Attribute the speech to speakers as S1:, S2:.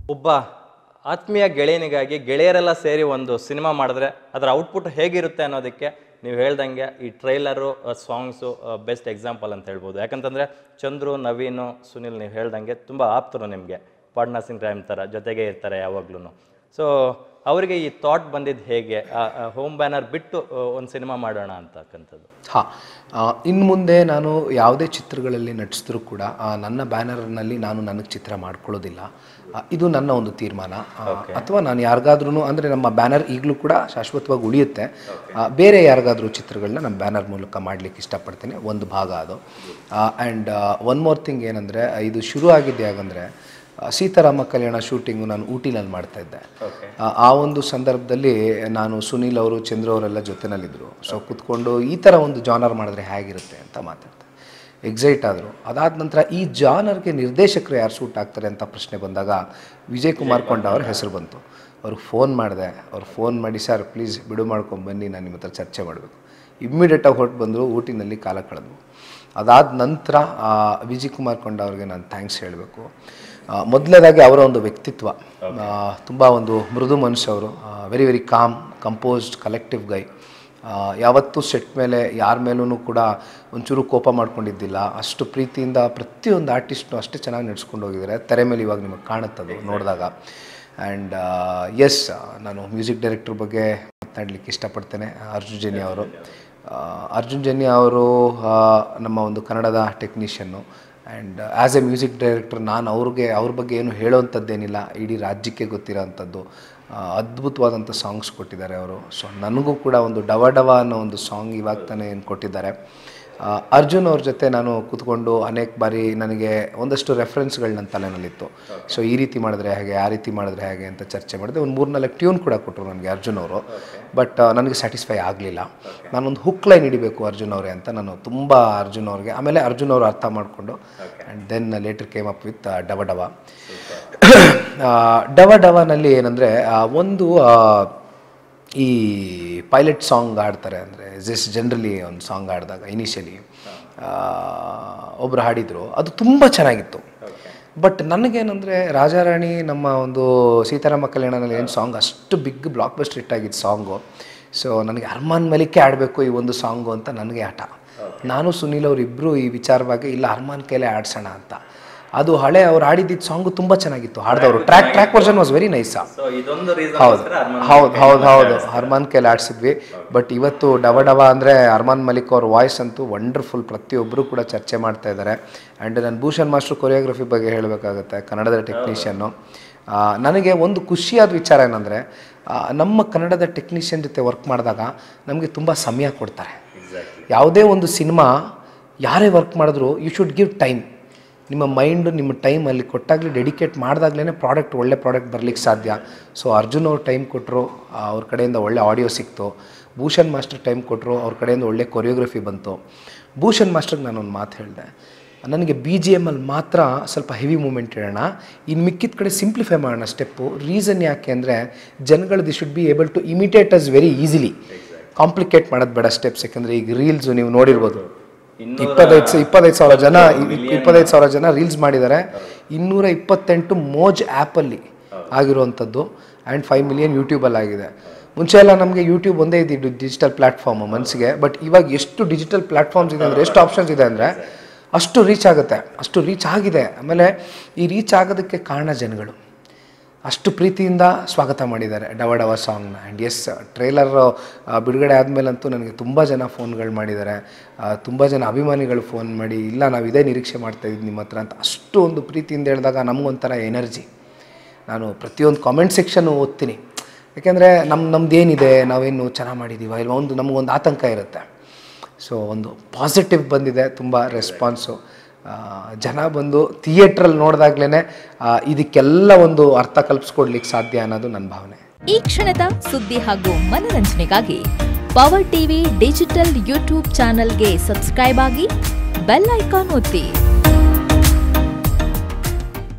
S1: ಒಬ್ಬ ಆತ್ಮೀಯ ಗೆಳೆಯನಿಗಾಗಿ ಗೆಳೆಯರೆಲ್ಲ ಸೇರಿ ಒಂದು ಸಿನಿಮಾ ಮಾಡಿದ್ರೆ ಅದರ ಔಟ್ಪುಟ್ ಹೇಗಿರುತ್ತೆ ಅನ್ನೋದಕ್ಕೆ ನೀವು ಹೇಳ್ದಂಗೆ ಈ ಟ್ರೈಲರು ಸಾಂಗ್ಸು ಬೆಸ್ಟ್ ಎಕ್ಸಾಂಪಲ್ ಅಂತ ಹೇಳ್ಬೋದು ಯಾಕಂತಂದರೆ ಚಂದ್ರು ನವೀನು ಸುನಿಲ್ ನೀವು ಹೇಳ್ದಂಗೆ ತುಂಬ ಆಪ್ತರು ನಿಮಗೆ ಪಾರ್ಟ್ನರ್ಸಿಂಗ್ ಟೈಮ್ ಥರ ಜೊತೆಗೆ ಇರ್ತಾರೆ ಯಾವಾಗ್ಲೂ ಸೊ ಅವರಿಗೆ ಈ ಥಾಟ್ ಬಂದಿದ್ದು ಹೇಗೆ ಹೋಮ್ ಬ್ಯಾನರ್ ಬಿಟ್ಟು ಒಂದು ಸಿನಿಮಾ ಮಾಡೋಣ ಅಂತಕ್ಕಂಥದ್ದು
S2: ಹಾಂ ಇನ್ನು ಮುಂದೆ ನಾನು ಯಾವುದೇ ಚಿತ್ರಗಳಲ್ಲಿ ನಟಿಸಿದ್ರೂ ಕೂಡ ಆ, ನನ್ನ ಬ್ಯಾನರ್ನಲ್ಲಿ ನಾನು ನನಗೆ ಚಿತ್ರ ಮಾಡ್ಕೊಳ್ಳೋದಿಲ್ಲ ಆ, ಇದು ನನ್ನ ಒಂದು ತೀರ್ಮಾನ ಅಥವಾ ನಾನು ಯಾರಿಗಾದ್ರೂ ಅಂದರೆ ನಮ್ಮ ಬ್ಯಾನರ್ ಈಗಲೂ ಕೂಡ ಶಾಶ್ವತವಾಗಿ ಉಳಿಯುತ್ತೆ ಆ, ಬೇರೆ ಯಾರಿಗಾದ್ರೂ ಚಿತ್ರಗಳನ್ನ ನಮ್ಮ ಬ್ಯಾನರ್ ಮೂಲಕ ಮಾಡಲಿಕ್ಕೆ ಇಷ್ಟಪಡ್ತೀನಿ ಒಂದು ಭಾಗ ಅದು ಆ್ಯಂಡ್ ಒನ್ ಮೋರ್ ಥಿಂಗ್ ಏನಂದರೆ ಇದು ಶುರು ಆಗಿದ್ದು ಯಾಕಂದರೆ ಸೀತಾರಾಮ ಕಲ್ಯಾಣ ಶೂಟಿಂಗು ನಾನು ಊಟಿನಲ್ಲಿ ಮಾಡ್ತಾ ಇದ್ದೆ ಆ- ಆ ಒಂದು ಸಂದರ್ಭದಲ್ಲಿ ನಾನು ಸುನೀಲ್ ಅವರು ಚಂದ್ರು ಅವರೆಲ್ಲ ಜೊತೆನಲ್ಲಿದ್ದರು ಸೊ ಕೂತ್ಕೊಂಡು ಈ ಥರ ಒಂದು ಜಾನರ್ ಮಾಡಿದ್ರೆ ಹೇಗಿರುತ್ತೆ ಅಂತ ಮಾತಾಡ್ತಾರೆ ಎಕ್ಸೈಟ್ ಆದರು ಅದಾದ ನಂತರ ಈ ಜಾನರ್ಗೆ ನಿರ್ದೇಶಕರು ಯಾರು ಸೂಟ್ ಆಗ್ತಾರೆ ಅಂತ ಪ್ರಶ್ನೆ ಬಂದಾಗ ವಿಜಯ್ ಕುಮಾರ್ ಕೊಂಡ ಅವ್ರ ಹೆಸರು ಬಂತು ಅವ್ರಿಗೆ ಫೋನ್ ಮಾಡಿದೆ ಅವ್ರು ಫೋನ್ ಮಾಡಿ ಸರ್ ಪ್ಲೀಸ್ ಬಿಡು ಮಾಡ್ಕೊಂಡು ಬನ್ನಿ ನಾನು ನಿಮ್ಮ ಹತ್ರ ಚರ್ಚೆ ಮಾಡಬೇಕು ಇಮ್ಮಿಡಿಯೇಟಾಗಿ ಹೊರಟು ಬಂದರು ಊಟಿನಲ್ಲಿ ಕಾಲ ಕಳೆದ್ವು ಅದಾದ ನಂತರ ಆ, ವಿಜಯ್ ಕುಮಾರ್ ಕೊಂಡ ಅವ್ರಿಗೆ ನಾನು ಥ್ಯಾಂಕ್ಸ್ ಹೇಳಬೇಕು ಮೊದಲನೇದಾಗಿ ಅವರ ಒಂದು ವ್ಯಕ್ತಿತ್ವ ತುಂಬ ಒಂದು ಮೃದು ಮನುಷ್ಯ ಅವರು very very calm composed collective guy ಯಾವತ್ತೂ ಸೆಟ್ ಮೇಲೆ ಯಾರ ಮೇಲೂ ಕೂಡ ಒಂಚೂರು ಕೋಪ ಮಾಡ್ಕೊಂಡಿದ್ದಿಲ್ಲ ಅಷ್ಟು ಪ್ರೀತಿಯಿಂದ ಪ್ರತಿಯೊಂದು ಆರ್ಟಿಸ್ಟ್ನು ಅಷ್ಟೇ ಚೆನ್ನಾಗಿ ನಡ್ಸ್ಕೊಂಡು ಹೋಗಿದ್ದಾರೆ ತೆರೆ ಮೇಲೆ ಇವಾಗ ನಿಮಗೆ ಕಾಣುತ್ತದು ನೋಡಿದಾಗ ಆ್ಯಂಡ್ ಎಸ್ ನಾನು ಮ್ಯೂಸಿಕ್ ಡೈರೆಕ್ಟರ್ ಬಗ್ಗೆ ಮಾತನಾಡಲಿಕ್ಕೆ ಇಷ್ಟಪಡ್ತೇನೆ ಅರ್ಜುನ್ ಜನ್ಯ ಅವರು ಆ, ಅರ್ಜುನ್ ಜನ್ಯ ಅವರು ಆ, ನಮ್ಮ ಒಂದು ಕನ್ನಡದ ಟೆಕ್ನಿಷಿಯನ್ನು and as a music director ನಾನು ಅವ್ರಿಗೆ ಅವ್ರ ಬಗ್ಗೆ ಏನು ಹೇಳೋವಂಥದ್ದೇನಿಲ್ಲ ಇಡೀ ರಾಜ್ಯಕ್ಕೆ ಗೊತ್ತಿರೋ ಅಂಥದ್ದು ಆ, ಅದ್ಭುತವಾದಂಥ ಸಾಂಗ್ಸ್ ಕೊಟ್ಟಿದ್ದಾರೆ ಅವರು ಸೊ ನನಗೂ ಕೂಡ ಒಂದು ಡವ ಡವ ಅನ್ನೋ ಒಂದು ಸಾಂಗ್ ಇವಾಗ ತಾನೇ ಏನು ಕೊಟ್ಟಿದ್ದಾರೆ ಆ, ಅರ್ಜುನ್ ಅವ್ರ ಜೊತೆ ನಾನು ಕೂತ್ಕೊಂಡು ಅನೇಕ ಬಾರಿ ನನಗೆ ಒಂದಷ್ಟು ರೆಫರೆನ್ಸ್ಗಳು ನನ್ನ ತಲೆನಲ್ಲಿತ್ತು ಸೊ ಈ ರೀತಿ ಮಾಡಿದ್ರೆ ಹೇಗೆ ಆ ರೀತಿ ಮಾಡಿದ್ರೆ ಹೇಗೆ ಅಂತ ಚರ್ಚೆ ಮಾಡಿದೆ ಒಂದು ಮೂರು ನಾಲ್ಕು ಟ್ಯೂನ್ ಕೂಡ ಕೊಟ್ಟರು ನನಗೆ ಅರ್ಜುನ್ ಅವರು ಬಟ್ ನನಗೆ ಸ್ಯಾಟಿಸ್ಫೈ ಆಗಲಿಲ್ಲ ನಾನೊಂದು ಹುಕ್ ಲೈನ್ ಹಿಡಿಬೇಕು ಅರ್ಜುನ್ ಅವರೇ ಅಂತ ನಾನು ತುಂಬ ಅರ್ಜುನ್ ಅವ್ರಿಗೆ ಆಮೇಲೆ ಅರ್ಜುನ್ ಅವರು ಅರ್ಥ ಮಾಡಿಕೊಂಡು and then later came up with ಡವ ಡವ ಆ, ಡವ ಡವನಲ್ಲಿ ಏನಂದರೆ ಒಂದು ಆ, ಈ ಪೈಲಟ್ ಸಾಂಗ್ ಆಡ್ತಾರೆ ಅಂದರೆ ಜಸ್ಟ್ ಜನರಲಿ ಒಂದು ಸಾಂಗ್ ಆಡಿದಾಗ ಇನಿಷಿಯಲಿ ಒಬ್ಬರು ಹಾಡಿದರು ಅದು ತುಂಬ ಚೆನ್ನಾಗಿತ್ತು ಬಟ್ ನನಗೇನಂದರೆ ರಾಜಾರಾಣಿ ನಮ್ಮ ಒಂದು ಸೀತಾರಾಮ ಕಲ್ಯಾಣನಲ್ಲಿ ಏನು ಸಾಂಗ್ ಅಷ್ಟು ಬಿಗ್ ಬ್ಲಾಕ್ ಬಸ್ಟರ್ ಹಿಟ್ ಆಗಿದ್ದು ಸಾಂಗು ಸೊ ನನಗೆ ಅರ್ಮಾನ್ ಮಲಿಕೆ ಆಡಬೇಕು ಈ ಒಂದು ಸಾಂಗು ಅಂತ ನನಗೆ ಆಟ ನಾನು ಸುನೀಲ್ ಅವರಿಬ್ಬರು ಈ ವಿಚಾರವಾಗಿ ಇಲ್ಲ ಅರ್ಮಾನ್ ಕೈಲೇ ಆಡ್ಸೋಣ ಅಂತ ಅದು ಹಳೆ ಅವ್ರು ಆಡಿದ್ದಿದ್ದು ಸಾಂಗು ತುಂಬ ಚೆನ್ನಾಗಿತ್ತು ಹಾಡಿದವರು track track version was very nice
S1: so ಇದೊಂದು
S2: ಹೌದು ಹೌದು ಹೌದು ಹೌದು ಹರ್ಮಾನ್ ಕೈಲಿ ಆಡಿಸಿದ್ವಿ ಬಟ್ ಇವತ್ತು ಡವ ಡವ ಅಂದರೆ ಅರ್ಮಾನ್ ಮಲಿಕ್ ಅವ್ರ ವಾಯ್ಸ್ ಅಂತೂ ವಂಡರ್ಫುಲ್ ಪ್ರತಿಯೊಬ್ಬರು ಕೂಡ ಚರ್ಚೆ ಮಾಡ್ತಾ ಇದ್ದಾರೆ ಆ್ಯಂಡ್ ನಾನು ಭೂಷಣ್ ಮಾಸ್ಟರ್ ಕೊರಿಯೋಗ್ರಫಿ ಬಗ್ಗೆ ಹೇಳಬೇಕಾಗುತ್ತೆ ಕನ್ನಡದ ಟೆಕ್ನಿಷಿಯನ್ನು ನನಗೆ ಒಂದು ಖುಷಿಯಾದ ವಿಚಾರ ಏನಂದರೆ ನಮ್ಮ ಕನ್ನಡದ ಟೆಕ್ನಿಷಿಯನ್ ಜೊತೆ ವರ್ಕ್ ಮಾಡಿದಾಗ ನಮಗೆ ತುಂಬ ಸಮಯ ಕೊಡ್ತಾರೆ ಯಾವುದೇ ಒಂದು ಸಿನಿಮಾ ಯಾರೇ ವರ್ಕ್ ಮಾಡಿದ್ರು ಯು ಶುಡ್ ಗಿವ್ ಟೈಮ್ ನಿಮ್ಮ ಮೈಂಡು ನಿಮ್ಮ ಟೈಮ್ ಅಲ್ಲಿ ಕೊಟ್ಟಾಗಲೇ ಡೆಡಿಕೇಟ್ ಮಾಡಿದಾಗಲೇ ಪ್ರಾಡಕ್ಟ್ ಒಳ್ಳೆ ಪ್ರಾಡಕ್ಟ್ ಬರಲಿಕ್ಕೆ ಸಾಧ್ಯ ಸೊ ಅರ್ಜುನ್ ಅವ್ರು ಟೈಮ್ ಕೊಟ್ಟರು ಅವ್ರ ಕಡೆಯಿಂದ ಒಳ್ಳೆ ಆಡಿಯೋ ಸಿಕ್ತು ಭೂಷಣ್ ಮಾಸ್ಟರ್ ಟೈಮ್ ಕೊಟ್ಟರು ಅವ್ರ ಕಡೆಯಿಂದ ಒಳ್ಳೆ ಕೊರಿಯೋಗ್ರಫಿ ಬಂತು ಭೂಷಣ್ ಮಾಸ್ಟರ್ಗೆ ನಾನೊಂದು ಮಾತು ಹೇಳಿದೆ ನನಗೆ ಬಿ ಜಿ ಎಮ್ಮಲ್ಲಿ ಮಾತ್ರ ಸ್ವಲ್ಪ ಹೆವಿ ಮೂಮೆಂಟ್ ಇಡೋಣ ಇನ್ನು ಮಿಕ್ಕಿದ ಕಡೆ ಸಿಂಪ್ಲಿಫೈ ಮಾಡೋಣ ಸ್ಟೆಪ್ಪು ರೀಸನ್ ಯಾಕೆ ಅಂದರೆ ಜನಗಳು they should be able to imitate us very easily complicate ಮಾಡೋದು ಬೇಡ ಸ್ಟೆಪ್ಸ್ ಯಾಕಂದರೆ ಈಗ ರೀಲ್ಸು ನೀವು ನೋಡಿರ್ಬೋದು ಇಪ್ಪತ್ತೈದು ಸ- ಇಪ್ಪತ್ತೈದು ಸಾವಿರ ಜನ ಇಪ್- ಇಪ್ಪತ್ತೈದು ಸಾವಿರ ಜನ ರೀಲ್ಸ್ ಮಾಡಿದ್ದಾರೆ ಇನ್ನೂರ ಇಪ್ಪತ್ತೆಂಟು ಮೋಜ್ ಆ್ಯಪಲ್ಲಿ ಆಗಿರುವಂಥದ್ದು ಆ್ಯಂಡ್ ಫೈವ್ ಮಿಲಿಯನ್ ಯೂಟ್ಯೂಬಲ್ಲಿ ಆಗಿದೆ ಮುಂಚೆ ಎಲ್ಲ ನಮಗೆ ಯೂಟ್ಯೂಬ್ ಒಂದೇ ಇದ್ದಿದ್ದು ಡಿಜಿಟಲ್ ಪ್ಲಾಟ್ಫಾರ್ಮ್ ಮನಸ್ಸಿಗೆ ಬಟ್ ಇವಾಗ ಎಷ್ಟು ಡಿಜಿಟಲ್ ಪ್ಲಾಟ್ಫಾರ್ಮ್ಸ್ ಇದೆ ಅಂದರೆ ಎಷ್ಟು ಆಪ್ಷನ್ಸ್ ಇದೆ ಅಂದರೆ ಅಷ್ಟು ರೀಚ್ ಆಗುತ್ತೆ ಅಷ್ಟು ರೀಚ್ ಆಗಿದೆ ಆಮೇಲೆ ಈ ರೀಚ್ ಆಗೋದಕ್ಕೆ ಕಾರಣ ಜನಗಳು ಅಷ್ಟು ಪ್ರೀತಿಯಿಂದ ಸ್ವಾಗತ ಮಾಡಿದ್ದಾರೆ ಡವ ಡವ ಸಾಂಗ್ನ ಆ್ಯಂಡ್ ಎಸ್ ಟ್ರೇಲರ್ ಬಿಡುಗಡೆ ಆದಮೇಲಂತೂ ನನಗೆ ತುಂಬ ಜನ ಫೋನ್ಗಳು ಮಾಡಿದ್ದಾರೆ ತುಂಬ ಜನ ಅಭಿಮಾನಿಗಳು ಫೋನ್ ಮಾಡಿ ಇಲ್ಲ ನಾವು ಇದೇ ನಿರೀಕ್ಷೆ ಮಾಡ್ತಾ ಇದ್ದೀವಿ ನಿಮ್ಮ ಹತ್ರ ಅಂತ ಅಷ್ಟು ಒಂದು ಪ್ರೀತಿಯಿಂದ ಹೇಳಿದಾಗ ನಮಗೊಂಥರ ಎನರ್ಜಿ ನಾನು ಪ್ರತಿಯೊಂದು ಕಾಮೆಂಟ್ ಸೆಕ್ಷನ್ನು ಓದ್ತೀನಿ ಯಾಕೆಂದರೆ ನಮ್ಮ ನಮ್ದು ಏನಿದೆ ನಾವೇನು ಚೆನ್ನಾಗಿ ಮಾಡಿದ್ದೀವ ಇಲ್ಲ ಒಂದು ನಮಗೊಂದು ಆತಂಕ ಇರುತ್ತೆ ಸೊ ಒಂದು ಪಾಸಿಟಿವ್ ಬಂದಿದೆ ತುಂಬ ರೆಸ್ಪಾನ್ಸು ಆ, ಜನ ಬಂದು ಥಿಯೇಟ್ರಲ್ಲಿ ನೋಡಿದಾಗ್ಲೇ ಇದಕ್ಕೆಲ್ಲ ಒಂದು ಅರ್ಥ ಕಲ್ಪಿಸ್ಕೊಡ್ಲಿಕ್ಕೆ ಸಾಧ್ಯ ಅನ್ನೋದು ನನ್ನ ಭಾವನೆ
S3: ಈ ಕ್ಷಣದ ಸುದ್ದಿ ಹಾಗೂ ಮನರಂಜನೆಗಾಗಿ ಪವರ್ ಟಿವಿ ಡಿಜಿಟಲ್ ಯೂಟ್ಯೂಬ್ ಚಾನೆಲ್ಗೆ ಸಬ್ಸ್ಕ್ರೈಬ್ ಆಗಿ ಬೆಲ್ ಐಕಾನ್ ಒತ್ತಿ